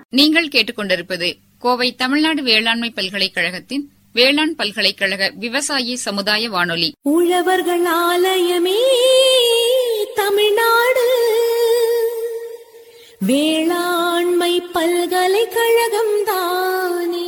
நீங்கள் கேட்டுக்கொண்டிருப்பது கோவை தமிழ்நாடு வேளாண்மை பல்கலைக்கழகத்தின் வேளாண் பல்கலைக்கழக விவசாயி சமுதாய வானொலி உழவர்கள் ஆலயமே தமிழ்நாடு வேளாண்மை பல்கலைக்கழகம் தானே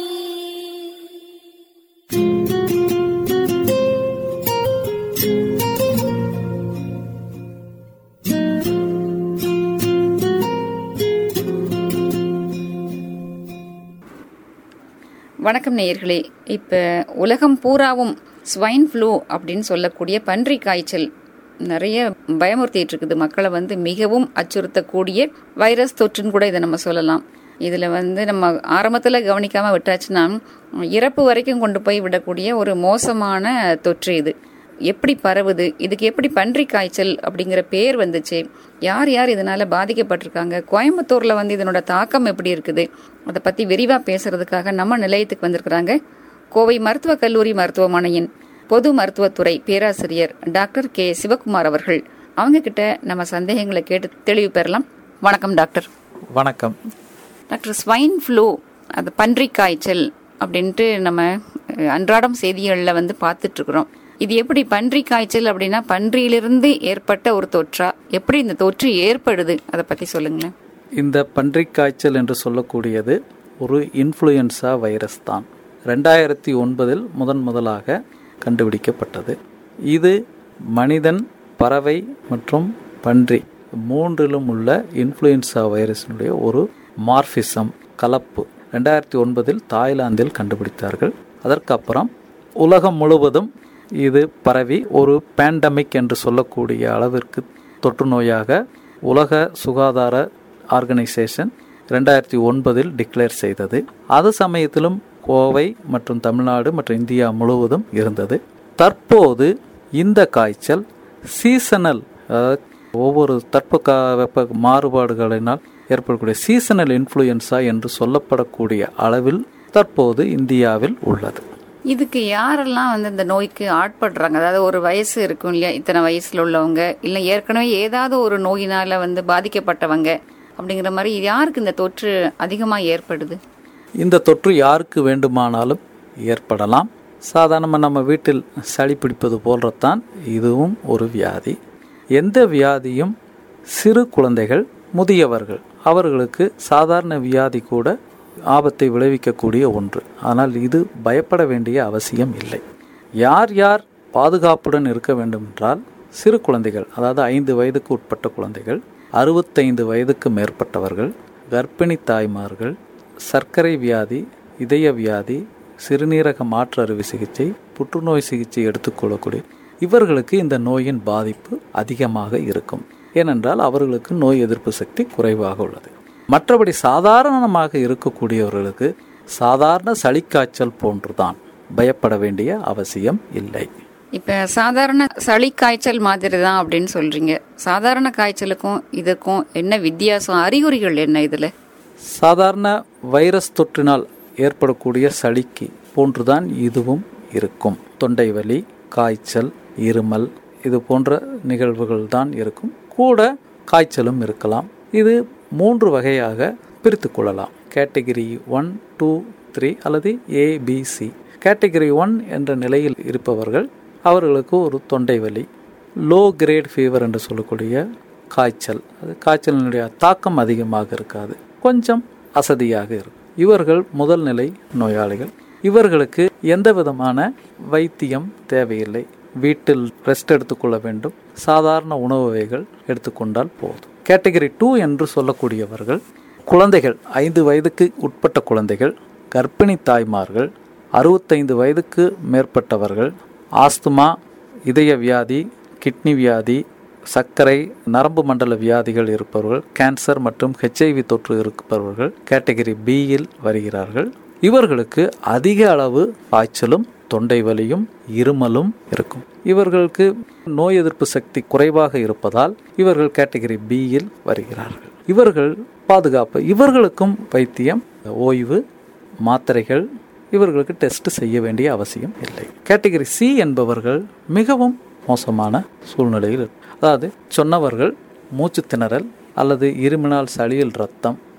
வணக்கம் நேயர்களே இப்ப உலகம் பூராவும் ஸ்வைன் ஃப்ளூ அப்படின்னு சொல்லக்கூடிய பன்றி காய்ச்சல் நிறைய பயமுறுத்திட்டு இருக்குது மக்களை வந்து மிகவும் அச்சுறுத்தக்கூடிய வைரஸ் தொற்றுன்னு கூட இதை நம்ம சொல்லலாம் இதுல வந்து நம்ம ஆரம்பத்துல கவனிக்காம விட்டாச்சுன்னா இறப்பு வரைக்கும் கொண்டு போய் விடக்கூடிய ஒரு மோசமான தொற்று இது எப்படி பரவுது இதுக்கு எப்படி பன்றி காய்ச்சல் அப்படிங்கிற பேர் வந்துச்சு யார் யார் இதனால பாதிக்கப்பட்டிருக்காங்க கோயம்புத்தூர்ல வந்து இதனோட தாக்கம் எப்படி இருக்குது அதை பத்தி விரிவா பேசுறதுக்காக நம்ம நிலையத்துக்கு வந்திருக்கிறாங்க கோவை மருத்துவக் கல்லூரி மருத்துவமனையின் பொது மருத்துவத்துறை பேராசிரியர் டாக்டர் கே சிவகுமார் அவர்கள் அவங்க கிட்ட நம்ம சந்தேகங்களை கேட்டு தெளிவு பெறலாம் வணக்கம் டாக்டர் வணக்கம் டாக்டர் ஸ்வைன் ஃப்ளூ அது பன்றி காய்ச்சல் அப்படின்ட்டு நம்ம அஹ், அன்றாடம் செய்திகளில் வந்து பார்த்துட்டு இருக்கிறோம் இது எப்படி பன்றி காய்ச்சல் அப்படின்னா பன்றியிலிருந்து ஏற்பட்ட ஒரு தொற்றா எப்படி இந்த தொற்று ஏற்படுது அதை பத்தி சொல்லுங்களேன் இந்த பன்றிக் காய்ச்சல் என்று சொல்லக்கூடியது ஒரு இன்ஃப்ளூயன்சா வைரஸ் தான் ரெண்டாயிரத்தி ஒன்பதில் முதன் முதலாக கண்டுபிடிக்கப்பட்டது இது மனிதன் பறவை மற்றும் பன்றி மூன்றிலும் உள்ள இன்ஃப்ளூயன்சா வைரஸினுடைய ஒரு மார்பிசம் கலப்பு ரெண்டாயிரத்தி ஒன்பதில் தாய்லாந்தில் கண்டுபிடித்தார்கள் அதற்கப்புறம் உலகம் முழுவதும் இது பரவி ஒரு பேண்டமிக் என்று சொல்லக்கூடிய அளவிற்கு தொற்று நோயாக உலக சுகாதார ஆர்கனைசேஷன் ரெண்டாயிரத்தி ஒன்பதில் டிக்ளேர் செய்தது அது சமயத்திலும் கோவை மற்றும் தமிழ்நாடு மற்றும் இந்தியா முழுவதும் இருந்தது தற்போது இந்த காய்ச்சல் சீசனல் அதாவது ஒவ்வொரு தட்ப வெப்ப மாறுபாடுகளினால் ஏற்படக்கூடிய சீசனல் இன்ஃப்ளூயன்ஸா என்று சொல்லப்படக்கூடிய அளவில் தற்போது இந்தியாவில் உள்ளது இதுக்கு யாரெல்லாம் வந்து இந்த நோய்க்கு ஆட்படுறாங்க அதாவது ஒரு வயசு இருக்கும் இல்லையா இத்தனை வயசுல உள்ளவங்க இல்ல ஏற்கனவே ஏதாவது ஒரு நோயினால வந்து பாதிக்கப்பட்டவங்க அப்படிங்கிற மாதிரி யாருக்கு இந்த தொற்று அதிகமா ஏற்படுது இந்த தொற்று யாருக்கு வேண்டுமானாலும் ஏற்படலாம் சாதாரணமாக நம்ம வீட்டில் சளி பிடிப்பது போலத்தான் இதுவும் ஒரு வியாதி எந்த வியாதியும் சிறு குழந்தைகள் முதியவர்கள் அவர்களுக்கு சாதாரண வியாதி கூட ஆபத்தை விளைவிக்கக்கூடிய ஒன்று ஆனால் இது பயப்பட வேண்டிய அவசியம் இல்லை யார் யார் பாதுகாப்புடன் இருக்க வேண்டும் என்றால் சிறு குழந்தைகள் அதாவது ஐந்து வயதுக்கு உட்பட்ட குழந்தைகள் அறுபத்தைந்து வயதுக்கு மேற்பட்டவர்கள் கர்ப்பிணி தாய்மார்கள் சர்க்கரை வியாதி இதய வியாதி சிறுநீரக மாற்று அறுவை சிகிச்சை புற்றுநோய் சிகிச்சை எடுத்துக்கொள்ளக்கூடிய இவர்களுக்கு இந்த நோயின் பாதிப்பு அதிகமாக இருக்கும் ஏனென்றால் அவர்களுக்கு நோய் எதிர்ப்பு சக்தி குறைவாக உள்ளது மற்றபடி சாதாரணமாக இருக்கக்கூடியவர்களுக்கு சாதாரண சளிக்காய்ச்சல் போன்றுதான் பயப்பட வேண்டிய அவசியம் இல்லை இப்ப சாதாரண சளி காய்ச்சல் மாதிரி தான் அப்படின்னு சொல்றீங்க சாதாரண காய்ச்சலுக்கும் இதுக்கும் என்ன வித்தியாசம் அறிகுறிகள் என்ன இதுல சாதாரண வைரஸ் தொற்றினால் ஏற்படக்கூடிய சளிக்கு போன்றுதான் இதுவும் இருக்கும் தொண்டை வலி காய்ச்சல் இருமல் இது போன்ற நிகழ்வுகள் தான் இருக்கும் கூட காய்ச்சலும் இருக்கலாம் இது மூன்று வகையாக பிரித்து கொள்ளலாம் கேட்டகிரி ஒன் டூ த்ரீ அல்லது ஏபிசி கேட்டகிரி ஒன் என்ற நிலையில் இருப்பவர்கள் அவர்களுக்கு ஒரு தொண்டை வலி லோ கிரேட் ஃபீவர் என்று சொல்லக்கூடிய காய்ச்சல் அது காய்ச்சலினுடைய தாக்கம் அதிகமாக இருக்காது கொஞ்சம் அசதியாக இருக்கும் இவர்கள் முதல் நிலை நோயாளிகள் இவர்களுக்கு எந்த விதமான வைத்தியம் தேவையில்லை வீட்டில் ரெஸ்ட் எடுத்துக்கொள்ள வேண்டும் சாதாரண உணவு வகைகள் எடுத்துக்கொண்டால் போதும் கேட்டகரி டூ என்று சொல்லக்கூடியவர்கள் குழந்தைகள் ஐந்து வயதுக்கு உட்பட்ட குழந்தைகள் கர்ப்பிணி தாய்மார்கள் அறுபத்தைந்து வயதுக்கு மேற்பட்டவர்கள் ஆஸ்துமா இதய வியாதி கிட்னி வியாதி சர்க்கரை நரம்பு மண்டல வியாதிகள் இருப்பவர்கள் கேன்சர் மற்றும் ஹெச்ஐவி தொற்று இருப்பவர்கள் கேட்டகரி பியில் வருகிறார்கள் இவர்களுக்கு அதிக அளவு காய்ச்சலும் தொண்டை வலியும் இருமலும் இருக்கும் இவர்களுக்கு நோய் எதிர்ப்பு சக்தி குறைவாக இருப்பதால் இவர்கள் கேட்டகரி பியில் வருகிறார்கள் இவர்கள் பாதுகாப்பு இவர்களுக்கும் வைத்தியம் ஓய்வு மாத்திரைகள் இவர்களுக்கு டெஸ்ட் செய்ய வேண்டிய அவசியம் இல்லை கேட்டகரி சி என்பவர்கள் மிகவும் மோசமான சூழ்நிலையில் அதாவது சொன்னவர்கள் மூச்சு திணறல் அல்லது இருமினால் சளியில் ரத்தம்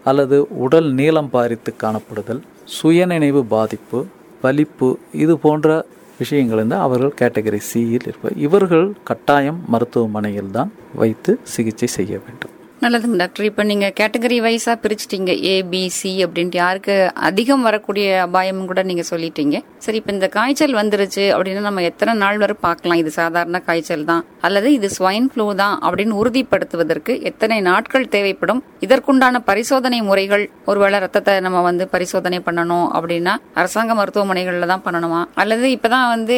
அல்லது உடல் நீளம் பாரித்து காணப்படுதல் சுயநினைவு பாதிப்பு வலிப்பு இது போன்ற விஷயங்கள் வந்து அவர்கள் கேட்டகரி சியில் இருப்பார் இவர்கள் கட்டாயம் மருத்துவமனையில் தான் வைத்து சிகிச்சை செய்ய வேண்டும் நல்லதுங்க டாக்டர் இப்போ நீங்க கேட்டகரி வைஸா பிரிச்சிட்டீங்க ஏ பி சி அப்படின்ட்டு யாருக்கு அதிகம் வரக்கூடிய அபாயம் கூட நீங்க சொல்லிட்டீங்க சரி இப்போ இந்த காய்ச்சல் வந்துருச்சு அப்படின்னா நம்ம எத்தனை நாள் வரை பார்க்கலாம் இது சாதாரண காய்ச்சல் தான் அல்லது இது ஸ்வைன் ஃப்ளூ தான் அப்படின்னு உறுதிப்படுத்துவதற்கு எத்தனை நாட்கள் தேவைப்படும் இதற்குண்டான பரிசோதனை முறைகள் ஒருவேளை ரத்தத்தை நம்ம வந்து பரிசோதனை பண்ணணும் அப்படின்னா அரசாங்க மருத்துவமனைகள்ல தான் பண்ணணுமா அல்லது இப்பதான் வந்து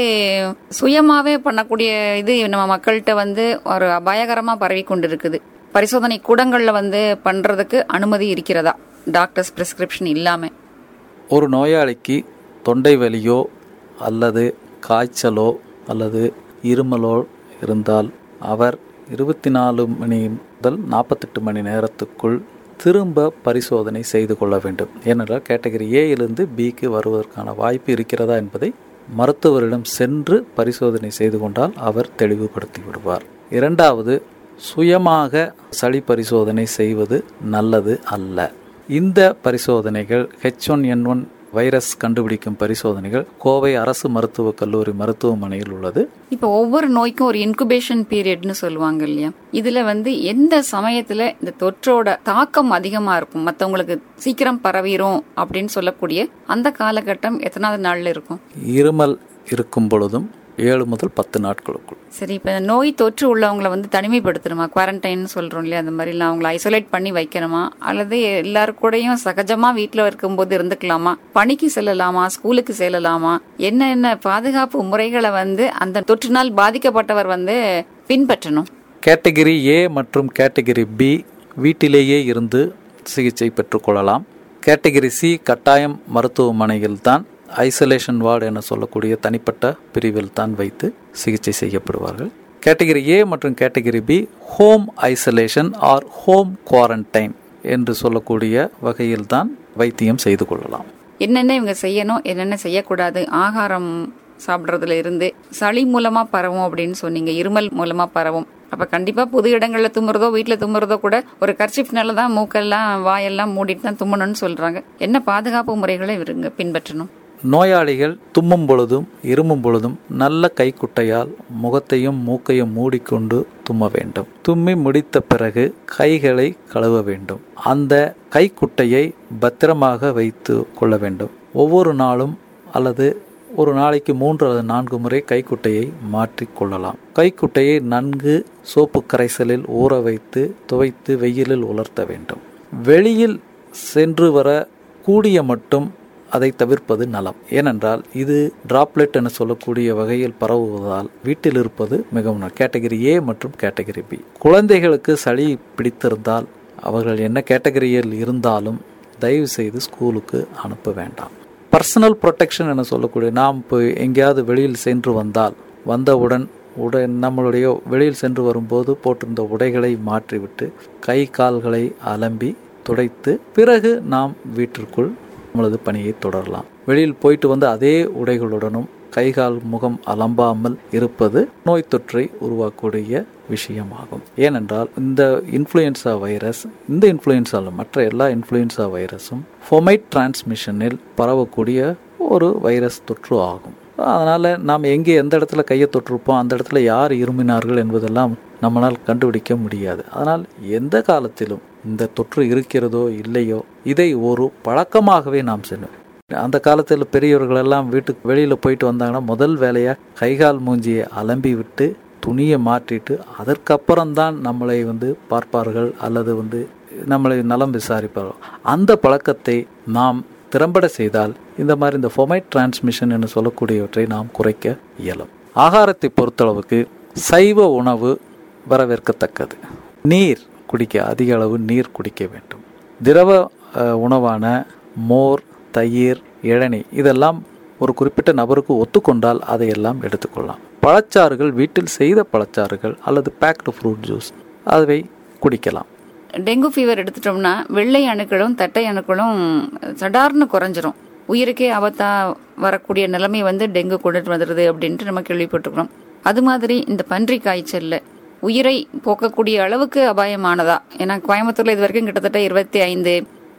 சுயமாவே பண்ணக்கூடிய இது நம்ம மக்கள்கிட்ட வந்து ஒரு அபாயகரமா பரவி கொண்டிருக்குது பரிசோதனை கூடங்கள்ல வந்து பண்றதுக்கு அனுமதி இருக்கிறதா டாக்டர்ஸ் பிரிஸ்கிரிப்ஷன் இல்லாம ஒரு நோயாளிக்கு தொண்டை வலியோ அல்லது காய்ச்சலோ அல்லது இருமலோ இருந்தால் அவர் இருபத்தி நாலு மணி முதல் நாற்பத்தெட்டு மணி நேரத்துக்குள் திரும்ப பரிசோதனை செய்து கொள்ள வேண்டும் ஏனென்றால் கேட்டகரி ஏயிலிருந்து பிக்கு வருவதற்கான வாய்ப்பு இருக்கிறதா என்பதை மருத்துவரிடம் சென்று பரிசோதனை செய்து கொண்டால் அவர் தெளிவுபடுத்தி விடுவார் இரண்டாவது சுயமாக சளி பரிசோதனை செய்வது நல்லது அல்ல இந்த பரிசோதனைகள் H one N one virus கண்டுபிடிக்கும் பரிசோதனைகள் கோவை அரசு மருத்துவக் கல்லூரி மருத்துவமனையில் உள்ளது இப்போ ஒவ்வொரு நோய்க்கும் ஒரு இன்குபேஷன் பீரியட்னு சொல்லுவாங்க இல்லையா இதுல வந்து எந்த சமயத்துல இந்த தொற்றோட தாக்கம் அதிகமா இருக்கும் மத்தவங்களுக்கு சீக்கிரம் பரவிரும் அப்படின்னு சொல்லக்கூடிய அந்த காலகட்டம் எத்தனாவது நாள்ல இருக்கும் இருமல் இருக்கும் பொழுதும் ஏழு முதல் பத்து நாட்களுக்குள் சரி இப்ப இந்த நோய் தொற்று உள்ளவங்கள வந்து தனிமைப்படுத்தணுமா குவாரண்டைன் சொல்றோம் இல்லையா அந்த மாதிரிலாம் அவங்கள ஐசோலேட் பண்ணி வைக்கணுமா அல்லது எல்லாரு கூடயும் சகஜமா வீட்டுல இருக்கும்போது இருந்துக்கலாமா பணிக்கு செல்லலாமா ஸ்கூலுக்கு செல்லலாமா என்ன என்ன பாதுகாப்பு முறைகளை வந்து அந்த தொற்றினால் பாதிக்கப்பட்டவர் வந்து பின்பற்றணும் கேட்டகிரி ஏ மற்றும் கேட்டகிரி பி வீட்டிலேயே இருந்து சிகிச்சை பெற்றுக்கொள்ளலாம் கேட்டகிரி சி கட்டாயம் மருத்துவமனையில் தான் ஐசோலேஷன் வார்டு என சொல்லக்கூடிய தனிப்பட்ட பிரிவில் தான் வைத்து சிகிச்சை செய்யப்படுவார்கள் கேட்டகிரி ஏ மற்றும் category B home isolation or home quarantine என்று சொல்லக்கூடிய வகையில் தான் வைத்தியம் செய்து கொள்ளலாம் என்னென்ன இவங்க செய்யணும் என்னென்ன செய்யக்கூடாது ஆகாரம் சாப்பிட்றதுல இருந்து சளி மூலமா பரவும் அப்படின்னு சொன்னீங்க இருமல் மூலமா பரவும் அப்ப கண்டிப்பா புது இடங்கள்ல தும்முறதோ வீட்டுல தும்முறதோ கூட ஒரு கர்ச்சிப்னால தான் மூக்கெல்லாம் வாயெல்லாம் மூடிட்டு தான் தும்மணும்னு சொல்றாங்க என்ன பாதுகாப்பு முறைகளை இவருங்க பின்பற்றணும் நோயாளிகள் தும்மும் பொழுதும் இருமும் பொழுதும் நல்ல கைக்குட்டையால் முகத்தையும் மூக்கையும் மூடிக்கொண்டு தும்ம வேண்டும் தும்மி முடித்த பிறகு கைகளை கழுவ வேண்டும் அந்த கைக்குட்டையை பத்திரமாக வைத்து கொள்ள வேண்டும் ஒவ்வொரு நாளும் அல்லது ஒரு நாளைக்கு மூன்று அல்லது நான்கு முறை கைக்குட்டையை மாற்றிக் கொள்ளலாம் கைக்குட்டையை நன்கு சோப்பு கரைசலில் ஊற வைத்து துவைத்து வெயிலில் உலர்த்த வேண்டும் வெளியில் சென்று வர கூடிய மட்டும் அதை தவிர்ப்பது நலம் ஏனென்றால் இது டிராப்லெட் என சொல்லக்கூடிய வகையில் பரவுவதால் வீட்டில் இருப்பது மிகவும் நலம். கேட்டகரி ஏ மற்றும் கேட்டகரி பி குழந்தைகளுக்கு சளி பிடித்திருந்தால் அவர்கள் என்ன கேட்டகரியில் இருந்தாலும் தயவு செய்து ஸ்கூலுக்கு அனுப்ப வேண்டாம் பர்சனல் ப்ரொடெக்ஷன் என சொல்லக்கூடிய நாம் இப்போ எங்கேயாவது வெளியில் சென்று வந்தால் வந்தவுடன் உடை நம்மளுடைய வெளியில் சென்று வரும்போது போட்டிருந்த உடைகளை மாற்றிவிட்டு கை கால்களை அலம்பி துடைத்து பிறகு நாம் வீட்டிற்குள் நம்மளது பணியை தொடரலாம் வெளியில் போயிட்டு வந்து அதே உடைகளுடனும் கைகால் முகம் அலம்பாமல் இருப்பது நோய் தொற்றை உருவாக்கக்கூடிய விஷயமாகும் ஏனென்றால் இந்த இன்ஃப்ளூயன்சா வைரஸ் இந்த இன்ஃப்ளூயன்சா மற்ற எல்லா இன்ஃப்ளூயன்சா வைரஸும் ஃபொமைட் டிரான்ஸ்மிஷனில் பரவக்கூடிய ஒரு வைரஸ் தொற்று ஆகும் அதனால் நாம் எங்கே எந்த இடத்துல கையை தொட்டிருப்போம் அந்த இடத்துல யார் இருமினார்கள் என்பதெல்லாம் நம்மளால் கண்டுபிடிக்க முடியாது அதனால் எந்த காலத்திலும் இந்த தொற்று இருக்கிறதோ இல்லையோ இதை ஒரு பழக்கமாகவே நாம் செய்யணும் அந்த காலத்தில் பெரியவர்கள் எல்லாம் வீட்டுக்கு வெளியில் போயிட்டு வந்தாங்கன்னா முதல் வேலையாக கைகால் மூஞ்சியை அலம்பி விட்டு துணியை மாற்றிட்டு அதற்கப்புறம்தான் நம்மளை வந்து பார்ப்பார்கள் அல்லது வந்து நம்மளை நலம் விசாரிப்பார்கள் அந்த பழக்கத்தை நாம் திறம்பட செய்தால் இந்த மாதிரி இந்த ஃபொமைட் டிரான்ஸ்மிஷன் என்று சொல்லக்கூடியவற்றை நாம் குறைக்க இயலும் ஆகாரத்தை பொறுத்தளவுக்கு சைவ உணவு வரவேற்கத்தக்கது நீர் குடிக்க அதிக அளவு நீர் குடிக்க வேண்டும் திரவ அஹ், உணவான மோர் தயிர் இளநீ இதெல்லாம் ஒரு குறிப்பிட்ட நபருக்கு ஒத்துக்கொண்டால் அதையெல்லாம் எடுத்துக்கொள்ளலாம் பழச்சாறுகள் வீட்டில் செய்த பழச்சாறுகள் அல்லது பேக்டு ஃப்ரூட் ஜூஸ் அதை குடிக்கலாம் டெங்கு ஃபீவர் எடுத்துட்டோம்னா வெள்ளை அணுக்களும் தட்டை அணுக்களும் சடார்னு குறைஞ்சிரும் உயிருக்கே ஆபத்தா வரக்கூடிய நிலைமை வந்து டெங்கு கொண்டுட்டு வந்துடுது அப்படின்ட்டு நம்ம கேள்விப்பட்டிருக்கிறோம் அது மாதிரி இந்த பன்றி காய்ச்சல்ல உயிரை போக்கக்கூடிய அளவுக்கு அபாயமானதா ஏன்னா கோயம்புத்தூர்ல இது வரைக்கும் கிட்டத்தட்ட இருபத்தி ஐந்து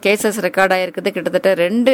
கேசஸ் ரெக்கார்ட் ஆயிருக்குது கிட்டத்தட்ட ரெண்டு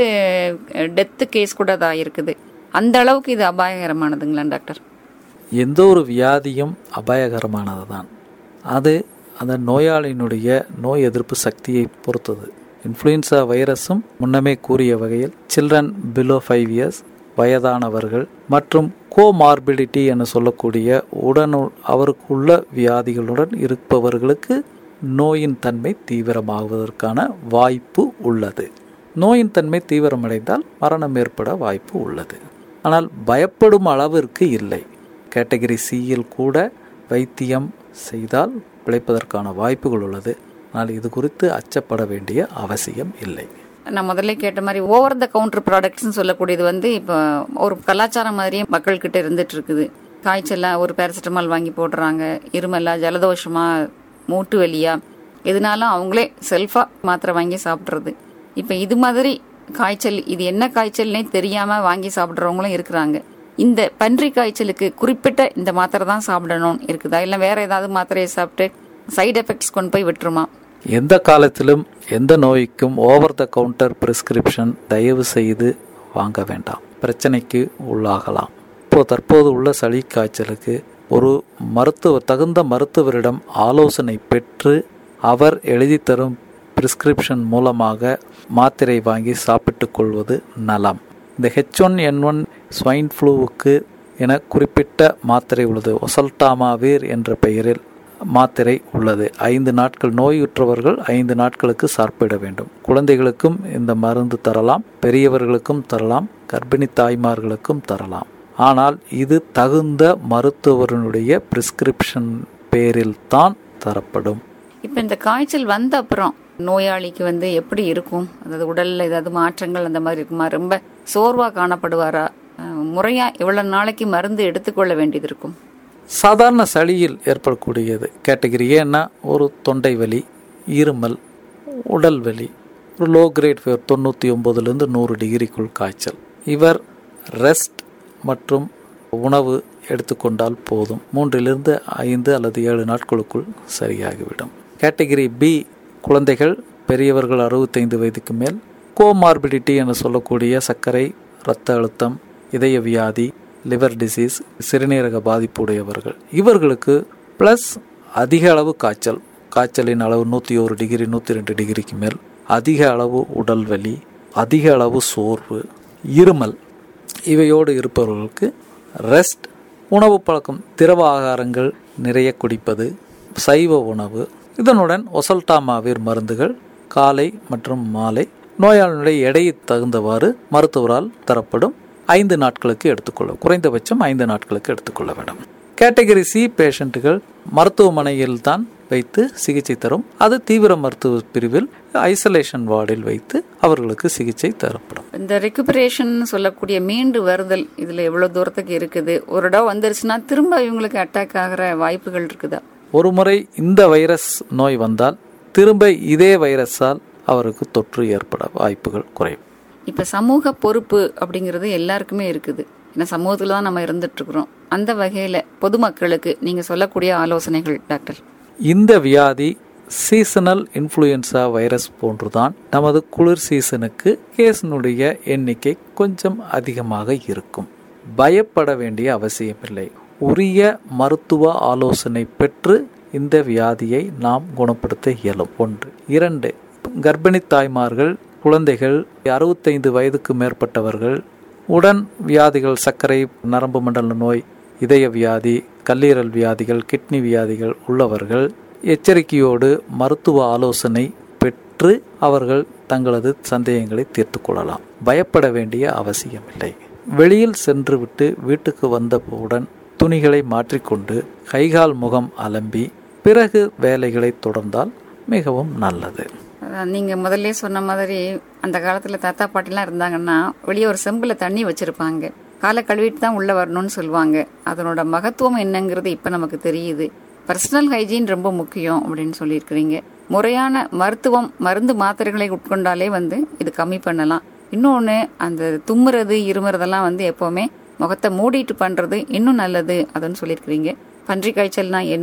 டெத்து கேஸ் கூட அது ஆயிருக்குது அந்த அளவுக்கு இது அபாயகரமானதுங்களா டாக்டர் எந்த ஒரு வியாதியும் அபாயகரமானது தான் அது அந்த நோயாளியினுடைய நோய் எதிர்ப்பு சக்தியை பொறுத்தது இன்ஃப்ளூயன்சா வைரஸும் முன்னமே கூறிய வகையில் சில்ட்ரன் பிலோ ஃபைவ் இயர்ஸ் வயதானவர்கள் மற்றும் கோமார்பிடிட்டி என சொல்லக்கூடிய உடனு அவருக்குள்ள வியாதிகளுடன் இருப்பவர்களுக்கு நோயின் தன்மை தீவிரமாகுவதற்கான வாய்ப்பு உள்ளது நோயின் தன்மை தீவிரமடைந்தால் மரணம் ஏற்பட வாய்ப்பு உள்ளது ஆனால் பயப்படும் அளவிற்கு இல்லை கேட்டகரி சியில் கூட வைத்தியம் செய்தால் பிழைப்பதற்கான வாய்ப்புகள் உள்ளது ஆனால் இது குறித்து அச்சப்பட வேண்டிய அவசியம் இல்லை நான் முதல்ல கேட்ட மாதிரி ஓவர் த கவுண்டர் ப்ராடக்ட்ஸ்னு சொல்லக்கூடியது வந்து இப்போ ஒரு கலாச்சாரம் மாதிரியே மக்கள்கிட்ட இருந்துட்டு இருக்குது காய்ச்சலா ஒரு பேரசிட்டமால் வாங்கி போடுறாங்க இருமலா ஜலதோஷமா மூட்டு வலியா எதுனாலும் அவங்களே செல்ஃபா மாத்திரை வாங்கி சாப்பிட்றது இப்போ இது மாதிரி காய்ச்சல் இது என்ன காய்ச்சல்னே தெரியாம வாங்கி சாப்பிட்றவங்களும் இருக்கிறாங்க இந்த பன்றி காய்ச்சலுக்கு குறிப்பிட்ட இந்த மாத்திரை தான் சாப்பிடணும் இருக்குதா இல்லை வேற ஏதாவது மாத்திரையை சாப்பிட்டு சைடு எஃபெக்ட்ஸ் கொண்டு போய் விட்டுருமா எந்த காலத்திலும் எந்த நோய்க்கும் ஓவர் த கவுண்டர் பிரிஸ்கிரிப்ஷன் தயவு செய்து வாங்க வேண்டாம் பிரச்சனைக்கு உள்ளாகலாம் இப்போ தற்போது உள்ள சளி காய்ச்சலுக்கு ஒரு மருத்துவ தகுந்த மருத்துவரிடம் ஆலோசனை பெற்று அவர் எழுதி தரும் பிரிஸ்கிரிப்ஷன் மூலமாக மாத்திரை வாங்கி சாப்பிட்டுக் கொள்வது நலம் இந்த H one N one swine ஃப்ளூவுக்கு என குறிப்பிட்ட மாத்திரை உள்ளது ஒசல்டாமாவீர் என்ற பெயரில் மாத்திரை உள்ளது ஐந்து நாட்கள் நோயுற்றவர்கள் ஐந்து நாட்களுக்கு சாப்பிட வேண்டும் குழந்தைகளுக்கும் இந்த மருந்து தரலாம் பெரியவர்களுக்கும் தரலாம் கர்ப்பிணி தாய்மார்களுக்கும் தரலாம் ஆனால் இது தகுந்த மருத்துவருடைய பிரிஸ்கிரிப்ஷன் பேரில் தான் தரப்படும் இப்போ இந்த காய்ச்சல் வந்த அப்புறம் நோயாளிக்கு வந்து எப்படி இருக்கும் அதாவது உடல்ல ஏதாவது மாற்றங்கள் அந்த மாதிரி இருக்குமா ரொம்ப சோர்வா காணப்படுவாரா அஹ் முறையா எவ்வளவு நாளைக்கு மருந்து எடுத்துக்கொள்ள வேண்டியது இருக்கும் சாதாரண சளியில் ஏற்படக்கூடியது கேட்டகரி ஏன்னா ஒரு தொண்டை வலி இருமல் உடல் வலி ஒரு லோ கிரேட் ஃபீவர் தொண்ணூற்றி ஒம்பதுலேருந்து நூறு டிகிரிக்குள் காய்ச்சல் இவர் ரெஸ்ட் மற்றும் உணவு எடுத்துக்கொண்டால் போதும் மூன்றிலிருந்து ஐந்து அல்லது ஏழு நாட்களுக்குள் சரியாகிவிடும் கேட்டகரி பி குழந்தைகள் பெரியவர்கள் அறுபத்தைந்து வயதுக்கு மேல் கோமார்பிடிட்டி என சொல்லக்கூடிய சர்க்கரை இரத்த அழுத்தம் இதய வியாதி லிவர் டிசீஸ் சிறுநீரக பாதிப்பு உடையவர்கள் இவர்களுக்கு ப்ளஸ் அதிக அளவு காய்ச்சல் காய்ச்சலின் அளவு நூற்றி ஒரு டிகிரி நூற்றி ரெண்டு டிகிரிக்கு மேல் அதிக அளவு உடல் வலி அதிக அளவு சோர்வு இருமல் இவையோடு இருப்பவர்களுக்கு ரெஸ்ட் உணவு பழக்கம் திரவ ஆகாரங்கள் நிறைய குடிப்பது சைவ உணவு இதனுடன் ஒசல்டாமாவிர் மருந்துகள் காலை மற்றும் மாலை நோயாளினுடைய எடையை தகுந்தவாறு மருத்துவரால் தரப்படும் ஐந்து நாட்களுக்கு எடுத்துக்கொள்ள குறைந்தபட்சம் ஐந்து நாட்களுக்கு எடுத்துக்கொள்ள வேண்டும் கேட்டகரி சி பேஷண்ட்டுகள் மருத்துவமனையில் தான் வைத்து சிகிச்சை தரும் அது தீவிர மருத்துவ பிரிவில் ஐசோலேஷன் வார்டில் வைத்து அவர்களுக்கு சிகிச்சை தரப்படும் இந்த ரெக்குபரேஷன் சொல்லக்கூடிய மீண்டு வருதல் இதுல எவ்வளவு தூரத்துக்கு இருக்குது ஒரு இடம் வந்துருச்சுன்னா திரும்ப இவங்களுக்கு அட்டாக் ஆகிற வாய்ப்புகள் இருக்குதா ஒரு முறை இந்த வைரஸ் நோய் வந்தால் திரும்ப இதே வைரஸால் அவருக்கு தொற்று ஏற்பட வாய்ப்புகள் குறையும் இப்ப சமூக பொறுப்பு அப்படிங்கிறது எல்லாருக்குமே இருக்குது ஏன்னா சமூகத்துல தான் நம்ம இருந்துட்டு இருக்கிறோம் அந்த வகையில பொதுமக்களுக்கு நீங்க சொல்லக்கூடிய ஆலோசனைகள் டாக்டர் இந்த வியாதி சீசனல் இன்ஃப்ளூயன்சா வைரஸ் போன்றுதான் நமது குளிர் சீசனுக்கு கேஸினுடைய எண்ணிக்கை கொஞ்சம் அதிகமாக இருக்கும் பயப்பட வேண்டிய அவசியமில்லை உரிய மருத்துவ ஆலோசனை பெற்று இந்த வியாதியை நாம் குணப்படுத்த இயலும் ஒன்று இரண்டு கர்ப்பிணி தாய்மார்கள் குழந்தைகள் அறுபத்தைந்து வயதுக்கு மேற்பட்டவர்கள் உடன் வியாதிகள் சர்க்கரை நரம்பு மண்டல நோய் இதய வியாதி கல்லீரல் வியாதிகள் கிட்னி வியாதிகள் உள்ளவர்கள் எச்சரிக்கையோடு மருத்துவ ஆலோசனை பெற்று அவர்கள் தங்களது சந்தேகங்களை தீர்த்து கொள்ளலாம் பயப்பட வேண்டிய அவசியமில்லை வெளியில் சென்றுவிட்டு வீட்டுக்கு வந்தவுடன் துணிகளை மாற்றிக்கொண்டு கைகால் முகம் அலம்பி பிறகு வேலைகளை தொடர்ந்தால் மிகவும் நல்லது அதான் நீங்க முதல்ல சொன்ன மாதிரி அந்த காலத்துல தாத்தா பாட்டிலாம் இருந்தாங்கன்னா வெளியே ஒரு செம்புல தண்ணி வச்சிருப்பாங்க காலை கழுவிட்டு தான் உள்ள வரணும்னு சொல்லுவாங்க அதனோட மகத்துவம் என்னங்கிறது இப்ப நமக்கு தெரியுது பர்சனல் ஹைஜீன் ரொம்ப முக்கியம் அப்படின்னு சொல்லியிருக்கிறீங்க முறையான மருத்துவம் மருந்து மாத்திரைகளை உட்கொண்டாலே வந்து இது கம்மி பண்ணலாம் இன்னொன்று அந்த தும்முறது இருமுறதெல்லாம் வந்து எப்போவுமே முகத்தை மூடிட்டு பண்ணுறது இன்னும் நல்லது அதுன்னு சொல்லியிருக்கிறீங்க பன்றி காய்ச்சல்னா என்ன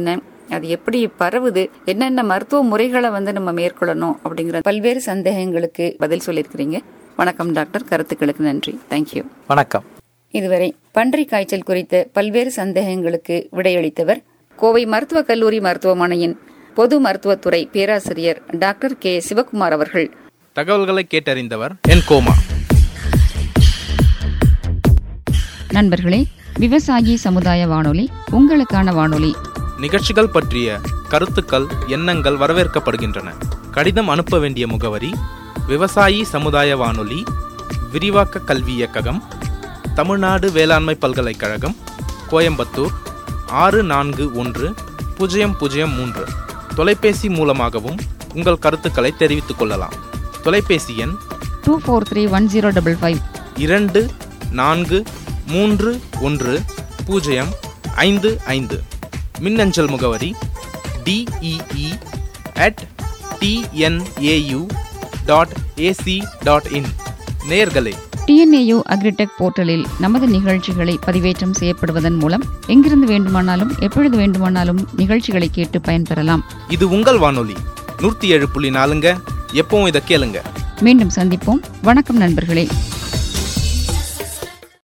அது எப்படி பரவுது என்னென்ன மருத்துவ முறைகளை வந்து நம்ம மேற்கொள்ளணும் அப்படிங்கிற பல்வேறு சந்தேகங்களுக்கு பதில் சொல்லியிருக்கிறீங்க வணக்கம் டாக்டர் கருத்துக்களுக்கு நன்றி தேங்க்யூ வணக்கம் இதுவரை பன்றி காய்ச்சல் குறித்த பல்வேறு சந்தேகங்களுக்கு விடையளித்தவர் கோவை மருத்துவக் கல்லூரி மருத்துவமனையின் பொது மருத்துவத்துறை பேராசிரியர் டாக்டர் கே சிவகுமார் அவர்கள் தகவல்களை கேட்டறிந்தவர் என் கோமா நண்பர்களே விவசாயி சமுதாய வானொலி உங்களுக்கான வானொலி நிகழ்ச்சிகள் பற்றிய கருத்துக்கள் எண்ணங்கள் வரவேற்கப்படுகின்றன கடிதம் அனுப்ப வேண்டிய முகவரி விவசாயி சமுதாய வானொலி விரிவாக்க கல்வி இயக்ககம் தமிழ்நாடு வேளாண்மை பல்கலைக்கழகம் கோயம்புத்தூர் ஆறு நான்கு ஒன்று பூஜ்ஜியம் பூஜ்ஜியம் மூன்று தொலைபேசி மூலமாகவும் உங்கள் கருத்துக்களை தெரிவித்துக் கொள்ளலாம் தொலைபேசி எண் two four three one zero double five இரண்டு நான்கு மூன்று ஒன்று பூஜ்ஜியம் ஐந்து ஐந்து மின்னஞ்சல் முகவரி D E E at T N A U dot A C dot in நேர்களே டிஎன்ஏயு அக்ரிடெக் போர்ட்டலில் நமது நிகழ்ச்சிகளை பதிவேற்றம் செய்யப்படுவதன் மூலம் எங்கிருந்து வேண்டுமானாலும் எப்பொழுது வேண்டுமானாலும் நிகழ்ச்சிகளை கேட்டு பயன்பெறலாம் இது உங்கள் வானொலி நூற்றி ஏழு புள்ளி நாலுங்க எப்பவும் இதை கேளுங்க மீண்டும் சந்திப்போம் வணக்கம் நண்பர்களே